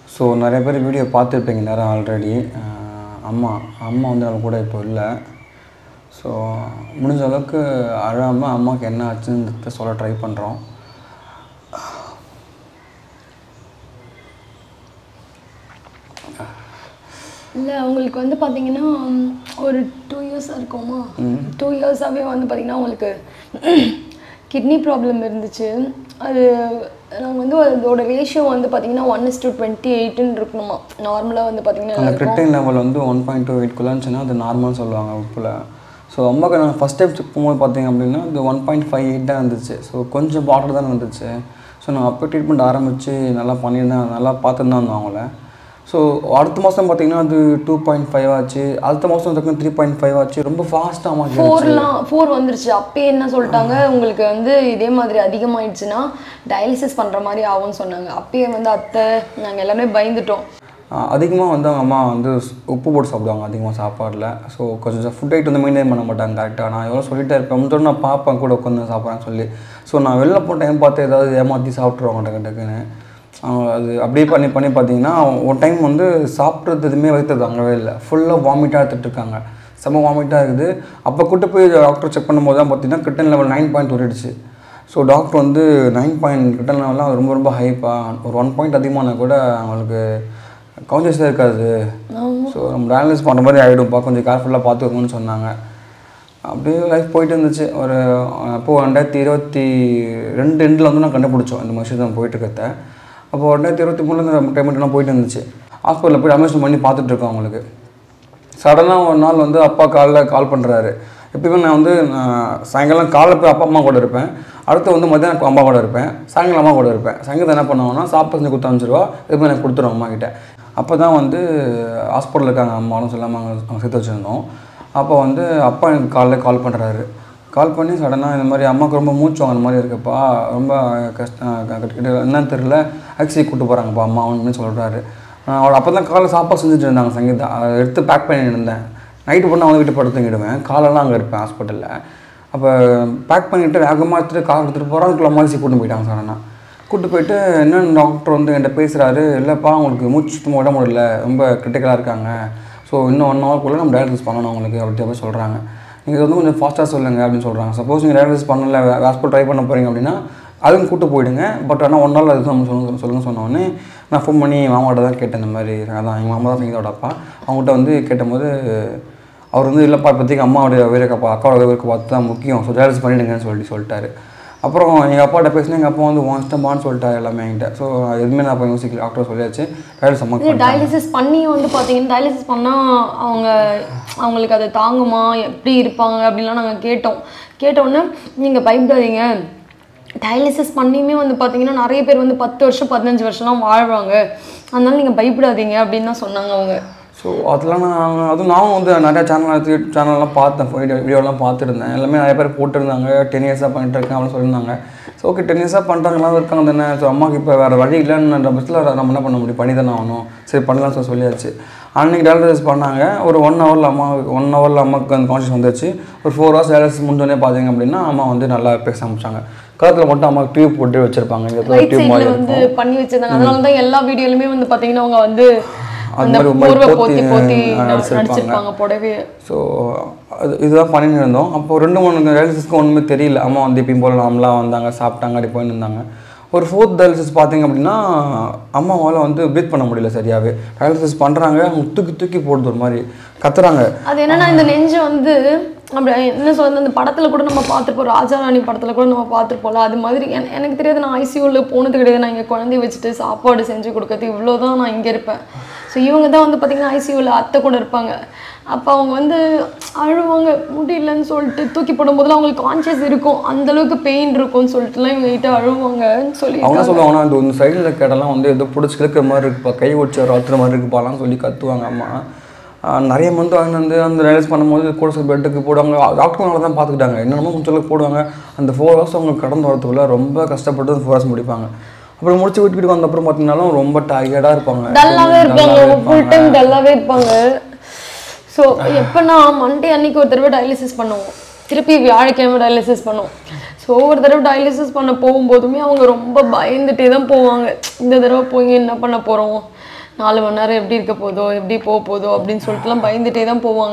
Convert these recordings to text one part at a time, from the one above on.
So நிறைய பேர் video பார்த்துருப்பீங்க நேரம் ஆல்ரெடி அம்மா அம்மா வந்து நம்ம கூட இப்போ இல்லை ஸோ முடிஞ்ச அளவுக்கு அழாமல் அம்மாவுக்கு என்ன ஆச்சுன்னு சொல்ல ட்ரை பண்ணுறோம் இல்லை அவங்களுக்கு வந்து பார்த்தீங்கன்னா ம், ஒரு டூ இயர்ஸ் இருக்குமா டூ இயர்ஸாகவே வந்து பார்த்தீங்கன்னா அவங்களுக்கு கிட்னி ப்ராப்ளம் இருந்துச்சு அது நாங்கள் வந்து அதோட ரேஷியோ வந்து பார்த்தீங்கன்னா ஒன் இஸ் டு டுவெண்ட்டி எயிட்டுன்னு இருக்கணுமா நார்மலாக வந்து பார்த்தீங்கன்னா அந்த இருக்கும் கிரிட்டின் லெவல் வந்து ஒன் பாயிண்ட் டூ எயிட்குள்ளே இருந்துச்சுன்னா அது நார்மல்னு சொல்லுவாங்க உப்பில் ஸோ அம்மாவுக்கு நான் ஃபஸ்ட் டைம் செக் பண்ணும்போது பார்த்தீங்க அப்படின்னா அது ஒன் பாயிண்ட் ஃபைவ் எயிட் தான் இருந்துச்சு ஸோ கொஞ்சம் பார்டர் தான் இருந்துச்சு ஸோ நான் அப்போ ட்ரீட்மெண்ட் ஆரம்பித்து நல்லா பண்ணியிருந்தேன் நல்லா பார்த்துட்டு தான் இருந்தோம் அவங்கள ஸோ அடுத்த மாதம் பார்த்தீங்கன்னா அது டூ பாயிண்ட் ஃபைவ் ஆச்சு அடுத்த மாதம் த்ரீ பாயிண்ட் ஃபைவ் ஆச்சு ரொம்ப ஃபாஸ்ட்டாக அம்மா ஃபோர்லாம் ஃபோர் வந்துருச்சு அப்பயே என்ன சொல்லிட்டாங்க உங்களுக்கு வந்து இதே மாதிரி அதிகமாயிடுச்சுன்னா டயாலிசிஸ் பண்ணுற மாதிரி ஆகும்னு சொன்னாங்க அப்பயே வந்து அத்தை நாங்கள் எல்லாமே பயந்துட்டோம் அதிகமாக வந்து அவங்க அம்மா வந்து ஸ்- உப்பு போட்டு சாப்பிடுவாங்க அதிகமாக சாப்பாடில் ஸோ கொஞ்சம் ஃபுட் ஐட்டம் வந்து மெயின்டைன் பண்ண மாட்டாங்க கரெக்டாக நான் எவ்வளோ சொல்லிட்டே இருப்பேன் முதல்ல நான் பார்ப்பேன் கூட உட்காந்து சாப்பிட்றேன்னு சொல்லி ஸோ நான் வெளில போன டைம் பார்த்து ஏதாவது ஏமாற்றி சாப்பிட்ருவாங்க டக்கு டக்குன்னு அவங்க அது அப்படியே பண்ணி பண்ணி பார்த்தீங்கன்னா ஒரு டைம் வந்து சாப்பிட்றது எதுவுமே வயிற்று தாங்கவே இல்லை ஃபுல்லாக வாமிட்டாக எடுத்துட்டு இருக்காங்க செம்ம வாமிட்டாக இருக்குது அப்போ கூட்டு போய் டாக்டர் செக் பண்ணும்போது தான் பார்த்தீங்கன்னா கிட்டன் லெவல் நைன் பாயிண்ட் ஓடிடுச்சு ஸோ டாக்டர் வந்து நைன் பாயிண்ட் கிட்டன் லெவல்லாம் ரொம்ப ரொம்ப ஹைப்பா ஒரு ஒன் பாயிண்ட் அதிகமானா கூட அவங்களுக்கு கான்சியஸாக இருக்காது ஸோ நம்ம டயாலிசிஸ் பண்ணுற மாதிரி ஆகிடும்ப்பா கொஞ்சம் கேர்ஃபுல்லாக பார்த்துக்கோங்கன்னு சொன்னாங்க அப்படியே லைஃப் போயிட்டு இருந்துச்சு ஒரு அப்போது ரெண்டாயிரத்தி இருபத்தி ரெண்டு எண்டில் வந்து நான் கண்டுபிடிச்சோம் இந்த மாதிரி தான் போயிட்டு இருக்கிறத அப்போது ரெண்டாயிரத்தி இருபத்தி மூணில் இந்த டைமெண்ட்லாம் போயிட்டு இருந்துச்சு ஹாஸ்பிட்டலில் போய் அட்மிஷன் பண்ணி பார்த்துட்டு இருக்கோம் அவங்களுக்கு சடனாக ஒரு நாள் வந்து அப்பா காலைல கால் பண்ணுறாரு எப்பயுமே நான் வந்து நான் சாயங்காலம் காலைல போய் அப்பா அம்மா கூட இருப்பேன் அடுத்து வந்து மத்தியானம் அம்மா கூட இருப்பேன் சாயங்காலம் அம்மா கூட இருப்பேன் சாயங்காலம் என்ன பண்ணுவாங்கன்னா சாப்பாடு செஞ்சு கொடுத்து அனுப்பிச்சிருவா எதுவுமே எனக்கு கொடுத்துருவோம் அம்மா கிட்ட அப்போ தான் வந்து ஹாஸ்பிட்டலில் இருக்காங்க அம்மாவும் சொல்லாமல் அவங்க அவங்க சேர்த்து வச்சுருந்தோம் அப்போ வந்து அப்பா எனக்கு காலைல கால் பண்ணுறாரு கால் பண்ணி சடனாக இந்த மாதிரி அம்மாவுக்கு ரொம்ப மூச்சு வாங்குற மாதிரி இருக்குப்பா ரொம்ப கஷ்டம் கிட்ட என்னன்னு தெரில ஆக்சி கூட்டு போகிறாங்கப்பா அம்மா அப்படின்னு சொல்கிறாரு அவள் அப்போ தான் காலைல சாப்பாடு செஞ்சுட்டு இருந்தாங்க சங்கீதா அதை எடுத்து பேக் பண்ணிட்டு இருந்தேன் நைட்டு பண்ண அவங்க வீட்டு படுத்து தூங்கிடுவேன் காலெல்லாம் அங்கே இருப்பேன் ஹாஸ்பிட்டலில் அப்போ பேக் பண்ணிவிட்டு வேகமாக எடுத்துகிட்டு கார் எடுத்துகிட்டு போகிறோம் அதுக்குள்ள மாலிசி கூட்டு போயிட்டாங்க சடனாக கூட்டு போயிட்டு என்னென்ன டாக்டர் வந்து என்கிட்ட பேசுகிறாரு இல்லைப்பா உங்களுக்கு மூச்சு சுத்தமாக விட முடியல ரொம்ப கிரிட்டிக்கலாக இருக்காங்க ஸோ இன்னும் ஒன் ஹவர்க்குள்ளே நம்ம டயாலிசிஸ் பண்ணணும் உங்களுக்கு அப்படி போய் சொல்கிறாங்க நீங்கள் வந்து கொஞ்சம் ஃபாஸ்ட்டாக சொல்லுங்கள் அப்படின்னு சொல்கிறாங்க சப்போஸ் நீங்கள் டயாலிசிஸ் பண்ணல ஹாஸ்பிட்டல் ட்ரை பண்ண போகிறீங்க அப்படின்னா அதுவும் கூட்டு போயிடுங்க பட் ஆனால் ஒன் நாள் அது நம்ம சொல்லுங்க சொல்லுங்க சொன்னோடனே நான் ஃபோன் பண்ணி மாமாட்ட தான் கேட்டேன் இந்த மாதிரி அதான் எங்கள் மாமா தான் சங்கீதோட அப்பா அவங்ககிட்ட வந்து கேட்டபோது அவர் வந்து இல்லைப்பா இப்போதைக்கு அம்மாவுடைய உயிரை காப்பா அக்காவோட உயிருக்கு பார்த்து தான் முக்கியம் ஸோ டயாலிசிஸ் பண்ணிடுங்கன்னு சொல்லி சொல்லிட்டாரு அப்புறம் எங்கள் அப்பாட்ட பேசினா எங்கள் அப்பா வந்து உன் இஷ்டமான்னு சொல்லிட்டாரு எல்லாமே என்கிட்ட ஸோ எதுவுமே நான் இப்போ யோசிக்கல டாக்டர் சொல்லியாச்சு டயாலிசிஸ் அம்மா இது டயாலிசிஸ் பண்ணி வந்து பார்த்தீங்கன்னா டயாலிசிஸ் பண்ணால் அவங்க அவங்களுக்கு அது தாங்குமா எப்படி இருப்பாங்க அப்படின்லாம் நாங்கள் கேட்டோம் கேட்டோன்னே நீங்கள் பயப்படாதீங்க டயாலிசிஸ் பண்ணியுமே வந்து பார்த்தீங்கன்னா நிறைய பேர் வந்து பத்து வருஷம் பதினஞ்சு வருஷம்லாம் வாழ்வாங்க அதனால நீங்கள் பயப்படாதீங்க அப்படின்னு தான் சொன்னாங்க அவங்க ஸோ அதெல்லாம் நான் அதுவும் நானும் வந்து நிறையா சேனல் சேனல்லாம் பார்த்தேன் வீடியோ வீடியோலாம் பார்த்துருந்தேன் எல்லாமே நிறைய பேர் போட்டிருந்தாங்க டென் இயர்ஸாக பண்ணிட்டு இருக்கேன் அப்படின்னு சொல்லியிருந்தாங்க ஸோ ஓகே டென் இயர்ஸாக பண்ணுறாங்களாம் இருக்காங்க தானே ஸோ அம்மாவுக்கு இப்போ வேறு வழி இல்லைன்ற பட்சத்தில் நம்ம என்ன பண்ண முடியும் பண்ணி தானே ஆகணும் சரி பண்ணலாம் சொல்லி சொல்லியாச்சு அன்றைக்கி டயாலிசிஸ் பண்ணாங்க ஒரு ஒன் ஹவரில் அம்மா ஒன் ஹவரில் அம்மாவுக்கு அந்த கான்ஷியஸ் வந்துச்சு ஒரு ஃபோர் ஹவர்ஸ் டயாலிசிஸ் முடிஞ்சோடனே பார்த்தீங்க அப்படின்னா அம்மா வந்து நல்லா பேச ஆரம்பிச்சாங்க கழுத்தில் மட்டும் அம்மாவுக்கு டியூப் போட்டு வச்சுருப்பாங்க இங்கே ரைட் டியூப் மாதிரி சைடில் வந்து இருக்கும் பண்ணி வச்சிருந்தாங்க அதனால தான் எல்லா வீடியோலுமே வந்து பார்த்தீங்கன்னா அவங்க வந்து அது அந்த மாதிரி ஒரு மாதிரி போர்வை போத்தி, போத்தி போத்தி அஹ், நடிச்சிருப்பாங்க. நடிச்சிருப்பாங்க புடவை ஸோ அது இதுதான் பண்ணிட்டு இருந்தோம் அப்போ ரெண்டு மூணு டயாலிசிஸ்க்கு ஒன்றுமே தெரியல அம்மா வந்து எப்பயும் போல நார்மலாக வந்தாங்க சாப்பிட்டாங்க அப்படி போயின்னு இருந்தாங்க ஒரு ஃபோர்த் டயாலிசிஸ் பார்த்தீங்க அப்படின்னா அம்மாவால் வந்து ப்ரீத் பண்ண முடியல சரியாகவே டயாலிசிஸ் பண்ணுறாங்க அவங்க தூக்கி தூக்கி போடுது ஒரு மாதிரி கத்துறாங்க அது என்னன்னா இந்த நெஞ்சு வந்து அப்படி என்ன சொல்றது அந்த படத்துல கூட நம்ம பார்த்துருப்போம் ராஜாராணி படத்துல கூட நம்ம பார்த்துருப்போம்ல அது மாதிரி என- எனக்கு தெரியாது நான் ஐசியூவில் போனது கிடையாது நான் இங்கே குழந்தைய வச்சுட்டு சாப்பாடு செஞ்சு கொடுக்கறது இவ்வளோதான் நான் இங்கே இருப்பேன் ஸோ இவங்க தான் வந்து பார்த்தீங்கன்னா ஐசியூவில் அத்தை கூட இருப்பாங்க அப்போ அவங்க வந்து அழுவாங்க முடியலன்னு சொல்லிட்டு தூக்கி போடும்போதெல்லாம் அவங்களுக்கு கான்ஷியஸ் இருக்கும் அந்த அளவுக்கு பெயின் இருக்கும்னு சொல்லிட்டுலாம் இவங்க கிட்ட அழுவாங்கன்னு சொல்லி அவங்க என்ன சொல்லுவாங்கன்னா அந்த இந்த சைடில் கேட்டெல்லாம் வந்து ஏதோ பிடிச்சி கிழக்கிற மாதிரி இருக்குப்பா கை ஒடிச்ச ராத்திர மாதிரி இருக்குப்பாலாம் சொல்லி கத்துவாங்க அம்மா ஆஹ் நிறைய மருந்து வாங்கி வந்து அந்த ரியலைஸ் பண்ணும்போது கூட சில பெட்டுக்கு போடுவாங்க டாக்டர் நல்லா தான் பார்த்துக்கிட்டாங்க என்னென்னமோ கொஞ்சம் அளவுக்கு போடுவாங்க அந்த ஃபோர் ஹவர்ஸ் அவங்க கடந்து வரதுக்குள்ள ரொம்ப கஷ்டப்பட்டு அந்த ஃபோர் ஹவர்ஸ் முடிப்பாங்க அப்புறம் முடிச்சு வீட்டுக்கு வந்த அப்புறம் பார்த்தீங்கன்னாலும் ரொம்ப டயர்டாக இருப்பாங்க டல்லாவே இருப்பாங்க டல்லாவே ஃபுல் டைம் டல்லாவே இருப்பாங்க ஸோ எப்போனா மண்டே அன்னைக்கு ஒரு தடவை டயாலிசிஸ் பண்ணுவோம் திருப்பி வியாழக்கிழமை டயாலிசிஸ் பண்ணுவோம் ஸோ ஒவ்வொரு தடவை டயாலிசிஸ் பண்ண போகும்போதுமே அவங்க ரொம்ப பயந்துட்டே தான் போவாங்க இந்த தடவை போய் என்ன பண்ண போகிறோம் நாலு மணி நேரம் எப்படி இருக்க போதோ எப்படி போக போதோ அப்படின்னு சொல்லிட்டுலாம் பயந்துட்டே தான் போவாங்க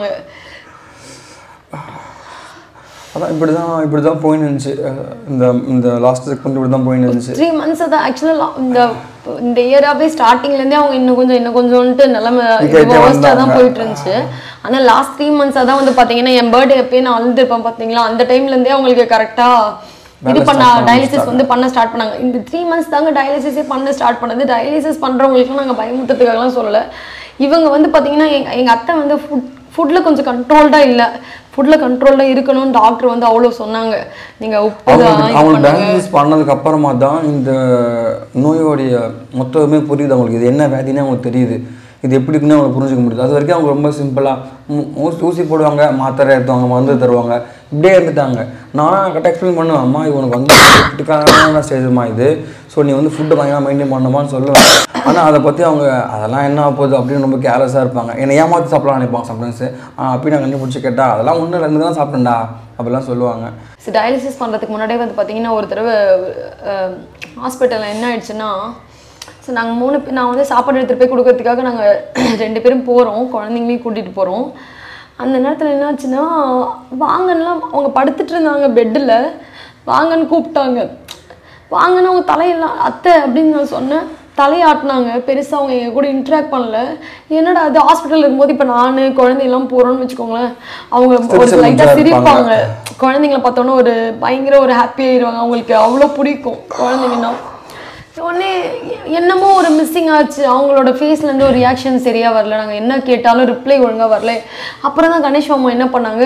அதான் இப்படி தான் இப்படி தான் போயின்னு இருந்துச்சு அஹ் இந்த இந்த லாஸ்ட் செகண்ட் இப்படி தான் போயின்னு இருந்துச்சு த்ரீ மந்த்ஸ் தான் ஆக்சுவலாக இந்த இந்த இயராகவே ஸ்டார்டிங்லேருந்தே அவங்க இன்னும் கொஞ்சம் இன்னும் கொஞ்சம்ன்ட்டு நிலமை இதாயிட்டே வேர்ஸ்ட்டாக தான் வந்தாங்க. போயிட்டு இருந்துச்சு ஆனால் லாஸ்ட் த்ரீ மந்த்ஸாக தான் வந்து பார்த்தீங்கன்னா என் பர்த்டே எப்பயே நான் அழுதுருப்பேன் பார்த்தீங்களா அந்த டைம்லேருந்தே அவங்களுக்கு கரெக்டாக இது பண்ண டயாலிசிஸ் வந்து பண்ண ஸ்டார்ட் பண்ணாங்க இந்த த்ரீ மந்த்ஸ் தாங்க டயாலிசிஸே பண்ண ஸ்டார்ட் பண்ணது டயாலிசிஸ் பண்ணுறவங்களுக்குலாம் நாங்கள் பயமுட்டத்துக்காகலாம் சொல்லலை இவங்க வந்து பார்த்தீங்கன்னா எங்கள் எங்கள் அத்தை வந்து ஃபுட் ஃபுட்டில் கொஞ்சம் கண்ட்ரோல்டாக இல்லை ஃபுட்டில் கண்ட்ரோல்டாக இருக்கணும்னு டாக்டர் வந்து அவ்வளோ சொன்னாங்க நீங்கள் உப்பு தான் அவங்களுக்கு இது அவங்களுக்கு பண்ணுங்க. டயாலிசிஸ் பண்ணதுக்கு அப்புறமா தான் இந்த நோயோடைய மொத்தமே புரியுது அவங்களுக்கு இது என்ன வியாதினே அவங்களுக்கு தெரியுது இது எப்படி இருக்குன்னு அவங்களுக்கு புரிஞ்சுக்க முடியுது அது வரைக்கும் அவங்க ரொம்ப சிம்பிளாக ஊசி போடுவாங்க மாத்திரை எடுத்துவாங்க மருந்து தருவாங்க இப்படியே இருந்துட்டாங்க நான் கரெக்டாக எக்ஸ்பிளைன் பண்ணுவேன் அம்மா இது உனக்கு வந்து ஃபுட்டுக்கான ஸ்டேஜ்மா இது ஸோ நீ வந்து ஃபுட்டை பயங்கரமாக மெயின்டைன் பண்ணணுமான்னு சொல்லுவேன் ஆனால் அதை பற்றி அவங்க அதெல்லாம் என்ன ஆக போகுது அப்படின்னு ரொம்ப கேர்லெஸ்ஸாக இருப்பாங்க என்னை ஏமாற்றி சாப்பிடலாம் நினைப்பாங்க சம்டைம்ஸ் அப்படி நான் கண்டுபிடிச்சி கேட்டால் அதெல்லாம் ஒன்று ரெண்டு தான் சாப்பிட்டேன்டா அப்படிலாம் சொல்லுவாங்க ஸோ டயாலிசிஸ் பண்ணுறதுக்கு முன்னாடியே வந்து பார்த்தீங்கன்னா ஒரு தடவை ஹாஸ்பிட்டலில் என்ன ஆயிடுச்சுன்னா ஸோ நாங்கள் மூணு பேர் நான் வந்து சாப்பாடு எடுத்துகிட்டு போய் கொடுக்கறதுக்காக நாங்கள் ரெண்டு பேரும் போகிறோம் குழந்தைங்களையும் கூட்டிகிட்டு போகிறோம் அந்த நேரத்தில் என்னாச்சுன்னா வாங்கன்னுலாம் அவங்க படுத்துட்டு இருந்தாங்க பெட்டில் வாங்கன்னு கூப்பிட்டாங்க வாங்கன்னு அவங்க தலையெல்லாம் அத்தை அப்படின்னு நான் சொன்னேன் தலையாட்டினாங்க பெருசாக அவங்க எங்கள் கூட இன்ட்ராக்ட் பண்ணல என்னடா அது ஹாஸ்பிட்டல் இருக்கும்போது இப்போ நான் குழந்தையெல்லாம் போகிறோன்னு வச்சுக்கோங்களேன் அவங்க ஒரு சிரிச்சு லைட்டாக இருப்பாங்க. சிரிப்பாங்க குழந்தைங்கள பார்த்தோன்னா ஒரு பயங்கர ஒரு ஹாப்பி ஆயிடுவாங்க அவங்களுக்கு அவ்வளோ பிடிக்கும் குழந்தைங்கன்னா உடனே என்னமோ ஒரு மிஸ்ஸிங் ஆச்சு அவங்களோட ஃபேஸ்லேருந்து ஒரு ரியாக்ஷன் சரியாக வரல நாங்கள் என்ன கேட்டாலும் ரிப்ளை ஒழுங்காக வரல அப்புறம் தான் கணேஷ் மாமா என்ன பண்ணாங்க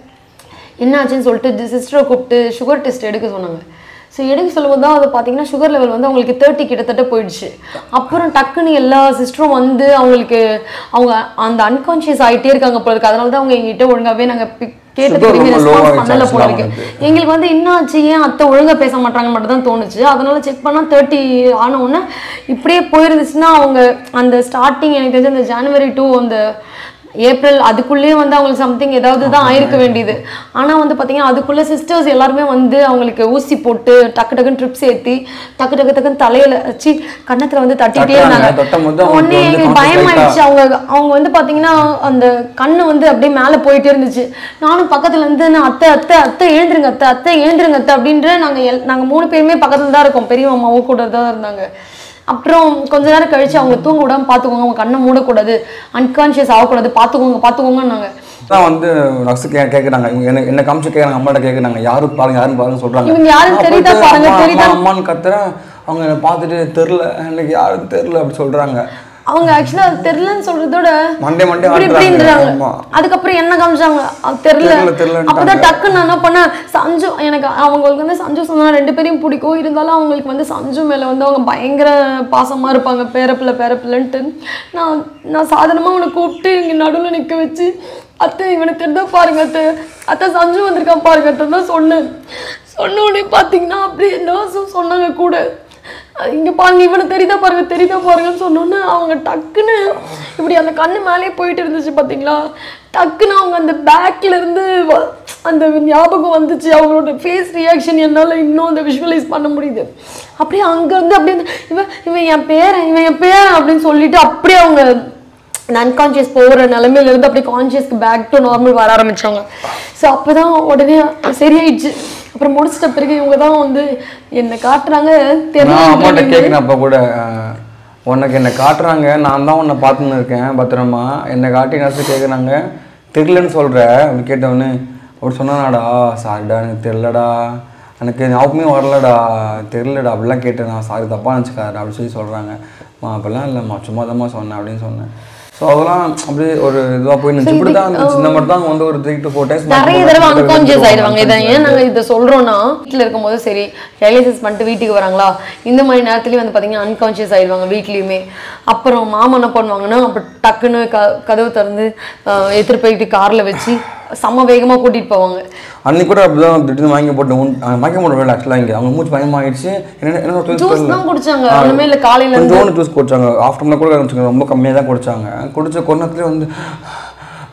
என்ன ஆச்சுன்னு சொல்லிட்டு சிஸ்டரை கூப்பிட்டு சுகர் டெஸ்ட் எடுக்க சொன்னாங்க ஸோ எடுக்க சொல்லும்போது தான் அது பார்த்தீங்கன்னா சுகர் லெவல் வந்து அவங்களுக்கு தேர்ட்டி கிட்டத்தட்ட போயிடுச்சு அப்புறம் டக்குன்னு எல்லா சிஸ்டரும் வந்து அவங்களுக்கு அவங்க அந்த அன்கான்ஷியஸ் ஆகிட்டே இருக்காங்க போல இருக்கு அதனால தான் அவங்க எங்ககிட்ட ஒழுங்காவே நாங்கள் கேட்டு Sugar திரும்பி ரொம்ப low ரெஸ்பான்ஸ் ஆயிடுச்சு பண்ணல போல actually இருக்கு அவங்களுக்கு. எங்களுக்கு வந்து என்ன ஆச்சு ஏன் அத்தை ஒழுங்கா பேச மாட்டாங்கன்னு மட்டும் தான் தோணுச்சு அதனால செக் பண்ணா தேர்ட்டி ஆன உடனே இப்படியே போயிருந்துச்சுன்னா அவங்க அந்த ஸ்டார்டிங் எனக்கு தெரிஞ்சு அந்த ஜனவரி டூ அந்த ஏப்ரல் அதுக்குள்ளேயே வந்து அவங்களுக்கு சம்திங் ஏதாவது தான் ஆயிருக்க வேண்டியது ஆனா வந்து பாத்தீங்கன்னா அதுக்குள்ள சிஸ்டர்ஸ் எல்லாருமே வந்து அவங்களுக்கு ஊசி போட்டு டக்கு டக்குன்னு ட்ரிப்ஸ் ஏத்தி டக்கு டக்கு டக்குன்னு தலையில வச்சு கன்னத்துல வந்து தட்டிட்டே தட்டுறாங்க. இருந்தாங்க தட்டும்போது அவங்களுக்கு உடனே வந்து எங்களுக்கு conscious பயமாயிடுச்சு அவங்க அவங்க வந்து பாத்தீங்கன்னா அந்த கண்ணு வந்து அப்படியே மேலே போயிட்டே இருந்துச்சு நானும் பக்கத்துல இருந்து நான் அத்தை அத்தை அத்தை எழுந்துருங்க அத்தை அத்தை எழுந்துருங்க அத்தை அப்படின்ற நாங்க எல் நாங்க மூணு பேருமே பக்கத்துல தான் இருக்கோம் பெரிய அம்மாவும் கூட தான் இருந்தாங்க அப்புறம் கொஞ்ச நேரம் கழிச்சு அவங்க தூங்க விடாம பாத்துக்கோங்க அவங்க கண்ணை மூடக்கூடாது அன்கான்ஷியஸ் ஆகக்கூடாது பாத்துக்கோங்க பாத்துக்கோங்கன்னாங்க தான் வந்து நக்ஸு கே கேட்குறாங்க இவங்க என்ன என்ன காமிச்சு கேட்குறாங்க அம்மாட்ட கேட்குறாங்க யாரும் பாருங்க யாரும் பாருங்க சொல்றாங்க இவங்க யாருன்னு நான் தெரியுதா போயிட்டு பாருங்க, அம்மா, தெரியுதா? அம்மா, அம்மான்னு கத்துறேன் அவங்க என்னை பார்த்துட்டு தெரில எனக்கு யாரும் தெரில அப்படி சொல்றாங்க அவங்க ஆக்சுவலா அது தெரியலன்னு சொல்றதோட மண்டே மண்டே இப்படி ஆட்டுறாங்க. இப்படின்றாங்க ஆமா. அதுக்கப்புறம் என்ன காமிச்சாங்க அது தெரியல தெரியல, தெரியலன்ட்டாங்க. அப்பதான் டக்கு நான் என்ன பண்ணேன் சஞ்சு எனக்கு அவங்களுக்கு வந்து சஞ்சு சொன்னா ரெண்டு பேரையும் பிடிக்கும் இருந்தாலும் அவங்களுக்கு வந்து சஞ்சு மேல வந்து அவங்க பயங்கர பாசமா இருப்பாங்க பேரப்பிள்ளை பேரப்பிள்ளைன்ட்டு நான் நான் சாதாரணமா அவனை கூப்பிட்டு இங்க நடுவுல நிக்க வச்சு அத்தை இவனை தெரிஞ்சா பாருங்க அத்தை அத்தை சஞ்சு வந்திருக்கான் பாருங்க அத்தை தான் சொன்னேன் சொன்ன உடனே பார்த்தீங்கன்னா அப்படியே நர்ஸும் சொன்னாங்க கூட இங்க பாருங்க இவனை தெரியுதா பாருங்க தெரியுதா பாருங்கன்னு சொன்னோன்னே அவங்க டக்குன்னு இப்படி அந்த கண்ணு மேலே போயிட்டு இருந்துச்சு பாத்தீங்களா டக்குன்னு அவங்க அந்த பேக்ல இருந்து வ- அந்த ஞாபகம் வந்துச்சு அவங்களோட ஃபேஸ் ரியாக்ஷன் என்னால இன்னும் அந்த விஷுவலைஸ் பண்ண முடியுது அப்படியே அங்க இருந்து அப்படியே அந்த, இவன் இவன் என் பேரன் இவன் என் பேரன் அப்படின்னு சொல்லிட்டு அப்படியே அவங்க அந்த அன்கான்ஷியஸ் போகிற நிலமையில இருந்து அப்படியே கான்ஷியஸ்க்கு பேக் டு நார்மல் வர ஆரம்பிச்சாங்க ஸோ அப்பதான் உடனே சரியாயிடுச்சு அப்புறம் முடிச்சிட்ட பிறகு இவங்க தான் வந்து என்னை காட்டுறாங்க நான் அம்மாட்ட தெரியல கேட்குறேன் அப்போ கூட அஹ், உனக்கு என்னை காட்டுறாங்க நான் தான் உன்னை பார்த்துன்னு இருக்கேன் பத்திரமா என்னை காட்டி நர்ஸு கேட்குறாங்க தெரிலன்னு சொல்கிற அப்படி கேட்டவொன்னே அப்படி சொன்னானாடா சாரிடா எனக்கு தெரிலடா எனக்கு ஞாபகமே வரலடா தெரிலடா அப்படிலாம் கேட்டேன் நான் சாரி தப்பாக நினச்சிக்காரு அப்படி சொல்லி சொல்கிறாங்க அப்படிலாம் இல்லைம்மா சும்மா தான்மா சொன்னேன் அப்படின்னு சொன்னேன் ஸோ அதெல்லாம் அப்படியே ஒரு இதுவாக போய் இருந்துச்சு இப்படி தான் இருந்துச்சு இந்த மட்டும் தான் வந்து ஒரு த்ரீ டு ஃபோர் டைம்ஸ் நிறைய தடவை அன்கான்சியஸ் ஆயிடுவாங்க இதை ஏன் நாங்க இதை சொல்றோம்னா வீட்டில் இருக்கும்போது சரி டயாலிசிஸ் பண்ணிட்டு வீட்டுக்கு வராங்களா இந்த மாதிரி நேரத்துலயும் வந்து பாத்தீங்கன்னா அன்கான்சியஸ் ஆயிடுவாங்க வீட்லயுமே அப்புறம் மாமா என்ன பண்ணுவாங்கன்னா அப்புறம் டக்குன்னு க கதவு திறந்து ஆஹ், எடுத்துட்டு போயிட்டு கார்ல வச்சு செம்ம வேகமா கூட்டிட்டு போவாங்க அன்னைக்கு கூட அப்படிதான் திடீர்னு வாங்கி போட்டு உன்- அஹ் வாங்கி போட வேலை ஆக்சுவலாக இங்கே அவங்க மூச்சு பயமாயிடுச்சு என்ன என்ன twins ஜூஸ் தெரியல. தான் குடிச்சாங்க ஆ, ஒண்ணுமே இல்ல காலையில இருந்து கொஞ்சோண்டு ஜூஸ் குடிச்சாங்க ஆஃப்டர்நூன் கூட வச்சுக்கோங்க ரொம்ப கம்மியாக தான் குடிச்சாங்க குடிச்ச கொண்டத்துலேயே வந்து